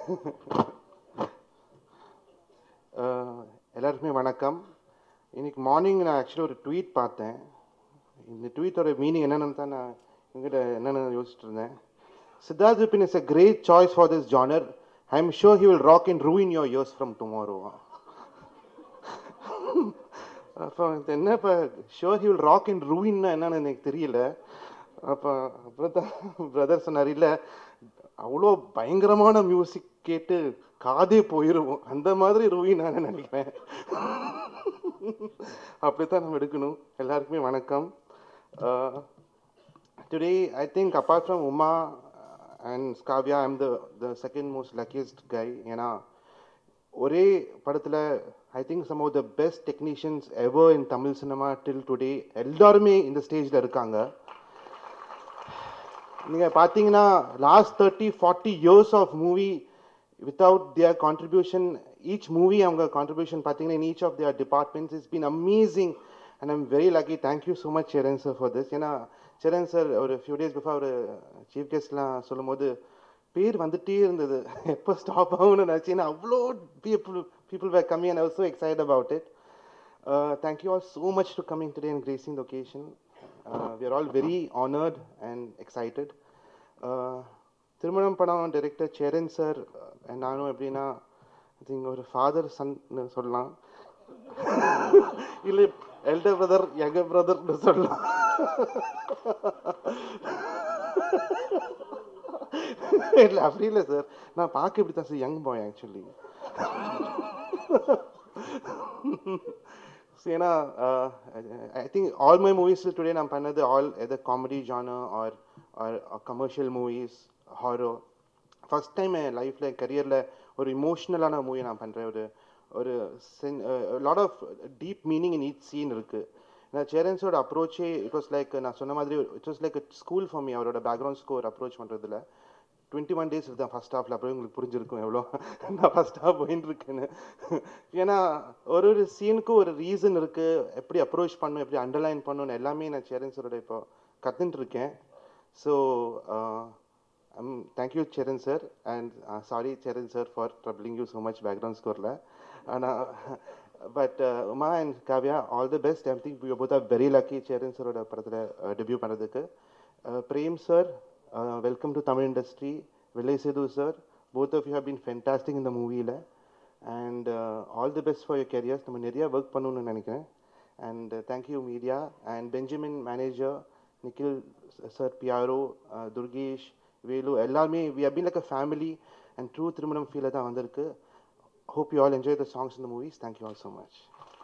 அஹ், எல்லாருக்குமே வணக்கம் இன்னைக்கு மார்னிங் நான் ஆக்சுவலி ஒரு ட்வீட் பார்த்தேன் இந்த ட்வீட்டோட மீனிங் என்னன்னு தான் நான் எங்கிட்ட என்னென்னு யோசிச்சுட்டு இருந்தேன் Siddharth Vipin is a great choice for this genre i am sure he will rock and ruin your years from tomorrow அப்போ இது என்ன இப்போ sure he will rock and ரூயின்னா என்னன்னு எனக்கு தெரியல அப்போ பிரதர் பிரதர் சொன்னார் இல்லை அவ்வளோ பயங்கரமான மியூசிக் கேட்டு காதே போயிடும் அந்த மாதிரி ரூயின் நான் நினைக்கிறேன் அப்படித்தான் நம்ம எடுக்கணும் எல்லாருக்குமே வணக்கம் today I think apart from Uma and Kavya I'm the the second most luckiest guy ஏன்னா ஒரே படத்தில் I think some of the best technicians ever in Tamil cinema till today எல்லாருமே இந்த ஸ்டேஜில் இருக்காங்க நீங்கள் பார்த்தீங்கன்னா last thirty forty years of movie without their contribution each movie அவங்க கான்ட்ரிபியூஷன் பார்த்தீங்கன்னா in each of their departments is been amazing and I'm very lucky thank you so much Cheran sir for this ஏன்னா Cheran sir ஒரு few days before ஒரு chief கெஸ்ட்லாம் சொல்லும்போது பேர் வந்துட்டே இருந்தது எப்போ ஸ்டாப் ஆகும்னு நினச்சி ஏன்னா அவ்வளோ பீப்புள் பீப்புள் வேர் கம்மி and I was so excite about it thank you all so much to coming today and gracing the occasion we are all very honoured and excited Thirumanam படம் டைரக்டர் சேரன் சார் நானும் எப்படின்னா I think ஒரு father சன்னு சொல்லலாம் இல்லை elder brother younger பிரதர்னு சொல்லலாம் இல்லை அப்படி இல்லை சார் நான் பார்க்க இப்படி தான் சார் யங் பாய் ஆக்சுவலி ஏன்னா I think all my movies today நான் பண்ணது all either comedy genre or or commercial movies horror first time என் லைஃப்பில் கரியரில் ஒரு இமோஷ்னலான மூவி நான் பண்ணுறேன் ஒரு ஒரு lot of deep meaning in each scene இருக்குது நான் சேரன்ஸோட அப்ரோச்சே இட் வாஸ் லைக் நான் சொன்ன மாதிரி it was like school for me அவரோட பேக்ரவுண்ட் ஸ்கோர் அப்ரோச் பண்ணுறதுல டுவெண்ட்டி ஒன் டேஸ் தான் ஃபஸ்ட் ஹாஃபில் அப்புறம் உங்களுக்கு புரிஞ்சிருக்கும் எவ்வளோ நான் ஃபஸ்ட் ஹாஃப் போயின்னு இருக்கேன்னு ஏன்னா ஒரு ஒரு சீனுக்கும் ஒரு ரீசன் இருக்குது எப்படி அப்ரோச் பண்ணணும் எப்படி அண்டர்லைன் பண்ணணும்னு எல்லாமே நான் சேரன் சாரோட இப்போ கற்றுட்டு இருக்கேன் so I'm thank you Cheran sir and sorry Cheran sir for troubling you so much background ஸ்கோரில் ஆனால் but Uma and Kavya all the best I think you both are very lucky Cheran சாரோட படத்தில் டெபியூ பண்ணுறதுக்கு Prem sir welcome to Tamil industry வில்லை Sethu sir both of you have been fantastic இந்த மூவியில் and all the best for your careers நம்ம நிறையா work பண்ணணும்னு நினைக்கிறேன் and thank you media and Benjamin manager Nikhil sir PRO Durgesh Velu எல்லாருமே we have been like a family and true Thirumanam ஃபீலில் தான் வந்திருக்கு hope you all enjoy the songs in the movies. Thank you all so much.